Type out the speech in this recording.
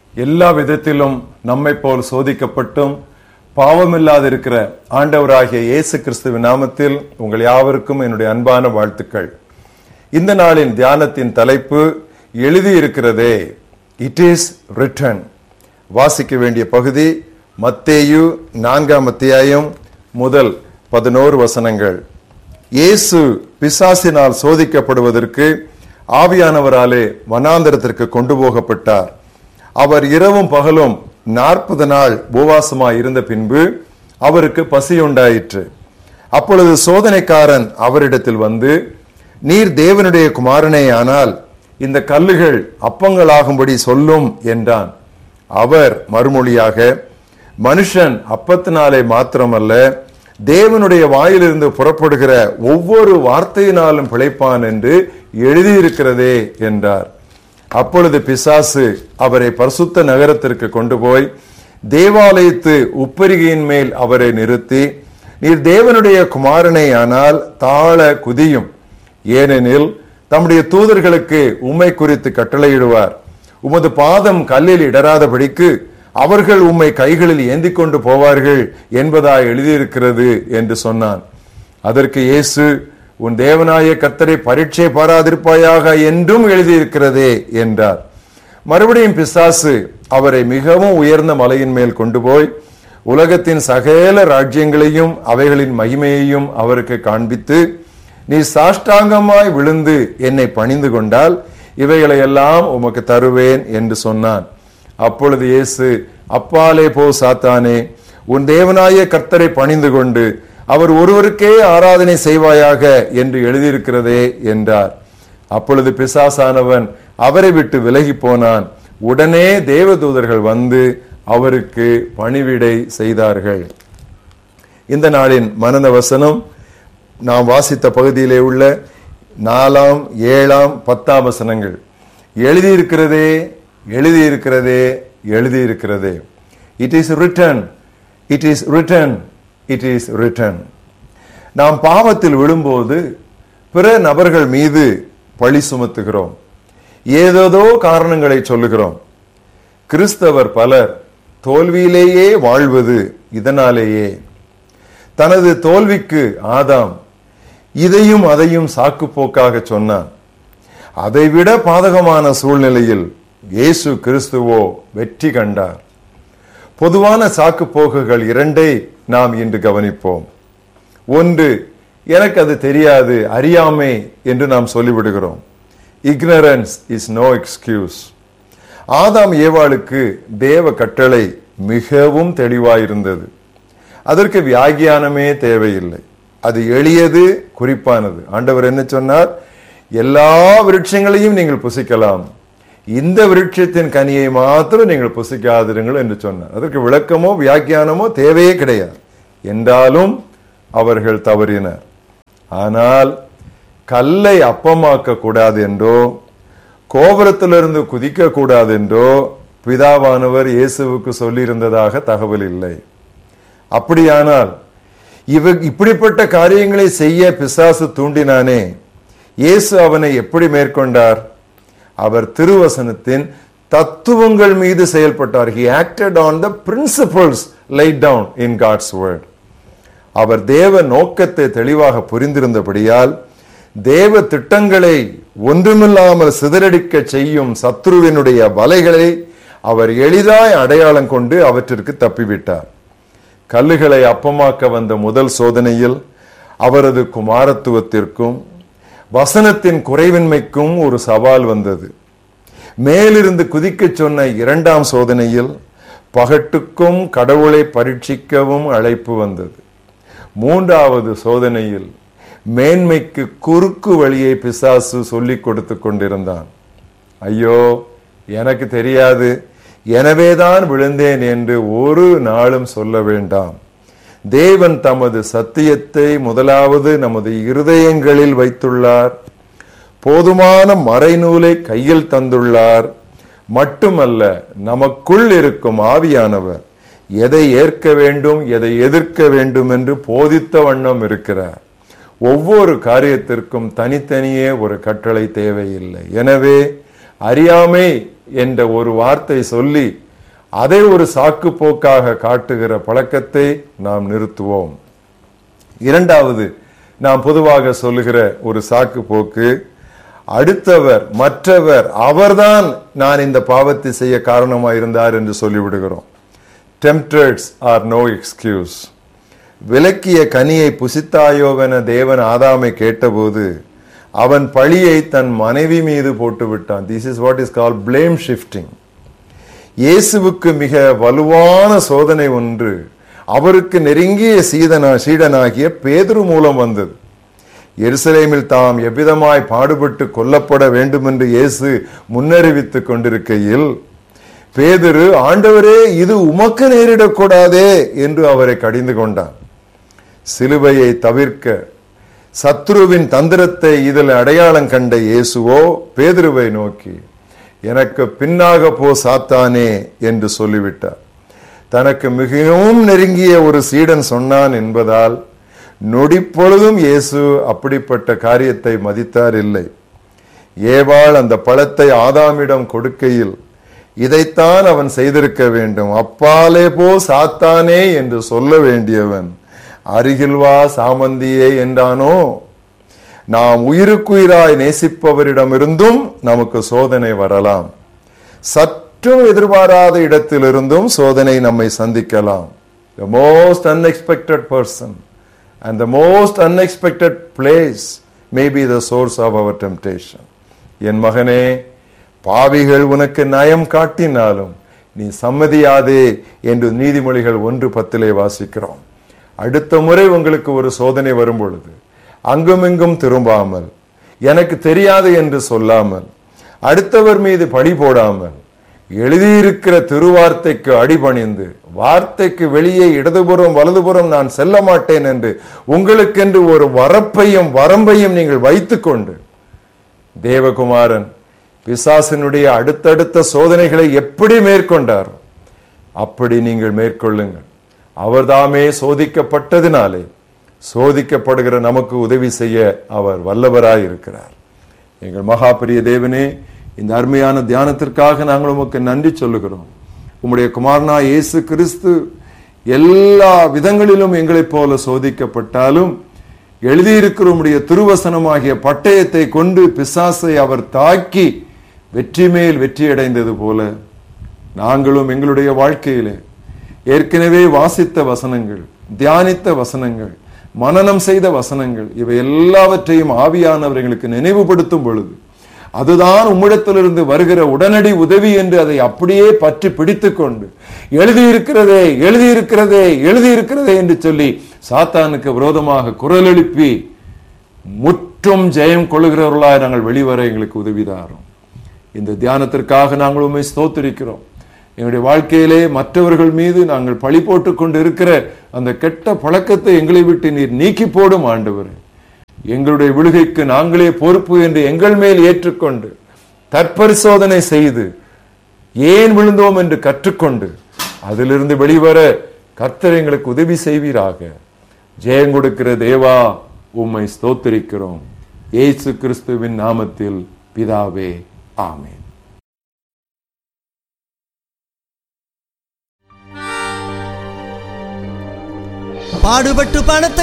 எல்லா விதத்திலும் நம்மை போல் சோதிக்கப்பட்டும் பாவமில்லாதிருக்கிற ஆண்டவராகிய இயேசு கிறிஸ்துவின் நாமத்தில் உங்கள் யாவருக்கும் என்னுடைய அன்பான வாழ்த்துக்கள் இந்த நாளின் தியானத்தின் தலைப்பு எழுதியிருக்கிறதே இட் இஸ் ரிட்டன் வாசிக்க வேண்டிய பகுதி மத்தேயு நான்காம் அத்தியாயம் முதல் பதினோரு வசனங்கள் இயேசு பிசாசினால் சோதிக்கப்படுவதற்கு ஆவியானவராலே வனாந்தரத்திற்கு கொண்டு போகப்பட்டார் அவர் இரவும் பகலும் நாற்பது நாள் உபவாசமாய் இருந்த பின்பு அவருக்கு பசி உண்டாயிற்று அப்பொழுது சோதனைக்காரன் அவரிடத்தில் வந்து நீர் தேவனுடைய குமாரனே ஆனால் இந்த கல்லுகள் அப்பங்களாகும்படி சொல்லும் என்றான் அவர் மறுமொழியாக மனுஷன் அப்பத்தினாலே மாத்திரமல்ல தேவனுடைய வாயிலிருந்து புறப்படுகிற ஒவ்வொரு வார்த்தையினாலும் பிழைப்பான் என்று எழுதியிருக்கிறதே என்றார் அப்பொழுது பிசாசு அவரை பரிசுத்த நகரத்திற்கு கொண்டு போய் தேவாலயத்து உப்பரிகையின் மேல் அவரை நிறுத்தி நீர் தேவனுடைய குமாரனே ஆனால் தாழ குதியும் ஏனெனில் தம்முடைய தூதர்களுக்கு உம்மை குறித்து கட்டளையிடுவார் உமது பாதம் கல்லில் இடராதபடிக்கு அவர்கள் உம்மை கைகளில் ஏந்தி கொண்டு போவார்கள் என்பதாய் எழுதியிருக்கிறது என்று சொன்னான் அதற்கு இயேசு உன் தேவனாய கர்த்தரை பரீட்சை பாராதிருப்பாயாக என்றும் எழுதியிருக்கிறதே என்றார் மறுபடியும் பிசாசு அவரை மிகவும் உயர்ந்த மலையின் மேல் கொண்டு போய் உலகத்தின் சகல ராஜ்யங்களையும் அவைகளின் மகிமையையும் அவருக்கு காண்பித்து நீ சாஷ்டாங்கமாய் விழுந்து என்னை பணிந்து கொண்டால் இவைகளை எல்லாம் உமக்கு தருவேன் என்று சொன்னான் அப்பொழுது இயேசு அப்பாலே போ சாத்தானே உன் தேவனாய கர்த்தரை பணிந்து கொண்டு அவர் ஒருவருக்கே ஆராதனை செய்வாயாக என்று எழுதியிருக்கிறதே என்றார் அப்பொழுது பிசாசானவன் அவரை விட்டு விலகி போனான் உடனே தேவதூதர்கள் வந்து அவருக்கு பணிவிடை செய்தார்கள் இந்த நாளின் மனத வசனம் நாம் வாசித்த பகுதியிலே உள்ள நாலாம் ஏழாம் பத்தாம் வசனங்கள் எழுதியிருக்கிறதே எழுதியிருக்கிறதே எழுதியிருக்கிறதே it is written it is written it is written நாம் பாவத்தில் விழும்போது பிற நபர்கள் மீது பழி சுமத்துகிறோம் ஏதேதோ காரணங்களை சொல்லுகிறோம் கிறிஸ்தவர் பலர் தோல்வியிலேயே வாழ்வது இதனாலேயே தனது தோல்விக்கு ஆதாம் இதையும் அதையும் சாக்கு போக்காக சொன்னான் அதைவிட பாதகமான சூழ்நிலையில் இயேசு கிறிஸ்துவோ வெற்றி கண்டார் பொதுவான சாக்கு போக்குகள் இரண்டை நாம் இன்று கவனிப்போம் ஒன்று எனக்கு அது தெரியாது அறியாமை என்று நாம் சொல்லிவிடுகிறோம் இக்னரன்ஸ் இஸ் நோ எக்ஸ்கியூஸ் ஆதாம் ஏவாளுக்கு தேவ கட்டளை மிகவும் தெளிவாயிருந்தது அதற்கு வியாகியானமே தேவையில்லை அது எளியது குறிப்பானது ஆண்டவர் என்ன சொன்னார் எல்லா விருட்சங்களையும் நீங்கள் புசிக்கலாம் இந்த விருட்சத்தின் கனியை மாத்திரம் நீங்கள் புசிக்காதிருங்கள் என்று சொன்னார் அதற்கு விளக்கமோ வியாக்கியானமோ தேவையே கிடையாது என்றாலும் அவர்கள் தவறினர் ஆனால் கல்லை அப்பமாக்க கூடாது என்றோ கோபுரத்திலிருந்து குதிக்க கூடாது என்றோ பிதாவானவர் இயேசுவுக்கு சொல்லியிருந்ததாக தகவல் இல்லை அப்படியானால் இவ இப்படிப்பட்ட காரியங்களை செய்ய பிசாசு தூண்டினானே இயேசு அவனை எப்படி மேற்கொண்டார் அவர் திருவசனத்தின் தத்துவங்கள் மீது செயல்பட்டார் he acted on the principles laid down in God's word அவர் தேவ நோக்கத்தை தெளிவாக புரிந்திருந்தபடியால் தேவ திட்டங்களை ஒன்றுமில்லாமல் சிதறடிக்க செய்யும் சத்ருவினுடைய வலைகளை அவர் எளிதாய் அடையாளம் கொண்டு அவற்றிற்கு தப்பிவிட்டார் கல்லுகளை அப்பமாக்க வந்த முதல் சோதனையில் அவரது குமாரத்துவத்திற்கும் வசனத்தின் குறைவின்மைக்கும் ஒரு சவால் வந்தது மேலிருந்து குதிக்க சொன்ன இரண்டாம் சோதனையில் பகட்டுக்கும் கடவுளை பரீட்சிக்கவும் அழைப்பு வந்தது மூன்றாவது சோதனையில் மேன்மைக்கு குறுக்கு வழியை பிசாசு சொல்லிக் கொடுத்து கொண்டிருந்தான் ஐயோ எனக்கு தெரியாது எனவேதான் விழுந்தேன் என்று ஒரு நாளும் சொல்ல வேண்டாம் தேவன் தமது சத்தியத்தை முதலாவது நமது இருதயங்களில் வைத்துள்ளார் போதுமான மறைநூலை கையில் தந்துள்ளார் மட்டுமல்ல நமக்குள் இருக்கும் ஆவியானவர் எதை ஏற்க வேண்டும் எதை எதிர்க்க வேண்டும் என்று போதித்த வண்ணம் இருக்கிறார் ஒவ்வொரு காரியத்திற்கும் தனித்தனியே ஒரு கட்டளை தேவையில்லை எனவே அறியாமை என்ற ஒரு வார்த்தை சொல்லி அதை ஒரு சாக்கு போக்காக காட்டுகிற பழக்கத்தை நாம் நிறுத்துவோம் இரண்டாவது நாம் பொதுவாக சொல்லுகிற ஒரு சாக்கு போக்கு அடுத்தவர் மற்றவர் அவர்தான் நான் இந்த பாவத்தை செய்ய காரணமாக இருந்தார் என்று சொல்லிவிடுகிறோம் டெம்டர்ஸ் ஆர் நோ எக்ஸ்கியூஸ் விலக்கிய கனியை புசித்தாயோவென தேவன் ஆதாமை கேட்டபோது அவன் பழியை தன் மனைவி மீது போட்டு விட்டான் this is what is call blame shifting இயேசுவுக்கு மிக வலுவான சோதனை ஒன்று அவருக்கு நெருங்கிய சீதனா சீடனாகிய பேதுரு மூலம் வந்தது எருசலேமில் தாம் எவ்விதமாய் பாடுபட்டு கொல்லப்பட வேண்டும் என்று இயேசு முன்னறிவித்துக் கொண்டிருக்கையில் பேதுரு ஆண்டவரே இது உமக்கு நேரிடக்கூடாதே என்று அவரை கடிந்து கொண்டான் சிலுவையை தவிர்க்க சத்ருவின் தந்திரத்தை இதில் அடையாளம் கண்ட இயேசுவோ பேதுருவை நோக்கி எனக்கு பின்னாக போ சாத்தானே என்று சொல்லிவிட்டார் தனக்கு மிகவும் நெருங்கிய ஒரு சீடன் சொன்னான் என்பதால் நொடிப்பொழுதும் இயேசு அப்படிப்பட்ட காரியத்தை மதித்தார் இல்லை ஏவாள் அந்த பழத்தை ஆதாமிடம் கொடுக்கையில் இதைத்தான் அவன் செய்திருக்க வேண்டும் அப்பாலே போ சாத்தானே என்று சொல்ல வேண்டியவன் அருகில் வா சாமந்தியே என்றானோ நாம் உயிருக்குயிராய் நேசிப்பவரிடமிருந்தும் நமக்கு சோதனை வரலாம் சற்றும் எதிர்பாராத இடத்திலிருந்தும் சோதனை நம்மை சந்திக்கலாம் the most unexpected person and the most unexpected place may be the source of our temptation என் மகனே பாவிகள் உனக்கு நயம் காட்டினாலும் நீ சம்மதியாதே என்று நீதிமொழிகள் ஒன்று பத்திலே வாசிக்கிறோம் அடுத்த முறை உங்களுக்கு ஒரு சோதனை வரும் பொழுது அங்குமிங்கும் திரும்பாமல் எனக்கு தெரியாது என்று சொல்லாமல் அடுத்தவர் மீது பழி போடாமல் எழுதியிருக்கிற திருவார்த்தைக்கு அடிபணிந்து வார்த்தைக்கு வெளியே இடதுபுறம் வலதுபுறம் நான் செல்ல மாட்டேன் என்று உங்களுக்கென்று ஒரு வரப்பையும் வரம்பையும் நீங்கள் வைத்துக்கொண்டு தேவகுமாரன் பிசாசினுடைய அடுத்தடுத்த சோதனைகளை எப்படி மேற்கொண்டார் அப்படி நீங்கள் மேற்கொள்ளுங்கள் அவர்தாமே சோதிக்கப்பட்டதினாலே சோதிக்கப்படுகிற நமக்கு உதவி செய்ய அவர் வல்லவராய் இருக்கிறார் எங்கள் மகா பெரிய தேவனே இந்த அருமையான தியானத்திற்காக நாங்கள் உமக்கு நன்றி சொல்லுகிறோம் உம்முடைய குமாரனா இயேசு கிறிஸ்து எல்லா விதங்களிலும் எங்களைப் போல சோதிக்கப்பட்டாலும் எழுதியிருக்கிற உம்முடைய திருவசனமாகிய பட்டயத்தை கொண்டு பிசாசை அவர் தாக்கி வெற்றி மேல் வெற்றி அடைந்தது போல நாங்களும் எங்களுடைய வாழ்க்கையிலே ஏற்கனவே வாசித்த வசனங்கள் தியானித்த வசனங்கள் மனனம் செய்த வசனங்கள் இவை எல்லாவற்றையும் ஆவியானவர்களுக்கு நினைவுபடுத்தும் பொழுது அதுதான் உம்மிடத்திலிருந்து வருகிற உடனடி உதவி என்று அதை அப்படியே பற்றி பிடித்துக் கொண்டு எழுதியிருக்கிறதே எழுதியிருக்கிறதே எழுதியிருக்கிறதே என்று சொல்லி சாத்தானுக்கு விரோதமாக குரல் எழுப்பி முற்றும் ஜெயம் கொள்ளுகிறவர்களாய் நாங்கள் வெளிவர எங்களுக்கு உதவிதாரோம் இந்த தியானத்திற்காக நாங்கள் உண்மை ஸ்தோத்திரிக்கிறோம் எங்களுடைய வாழ்க்கையிலே மற்றவர்கள் மீது நாங்கள் பழி போட்டுக் கொண்டு இருக்கிற அந்த கெட்ட பழக்கத்தை எங்களை விட்டு நீர் நீக்கி போடும் ஆண்டவர் எங்களுடைய விழுகைக்கு நாங்களே பொறுப்பு என்று எங்கள் மேல் ஏற்றுக்கொண்டு தற்பரிசோதனை செய்து ஏன் விழுந்தோம் என்று கற்றுக்கொண்டு அதிலிருந்து வெளிவர கர்த்தர் எங்களுக்கு உதவி செய்வீராக ஜெயம் கொடுக்கிற தேவா உம்மை ஸ்தோத்திரிக்கிறோம் ஏசு கிறிஸ்துவின் நாமத்தில் பிதாவே ஆமேன் பாடுபட்டு பணத்தை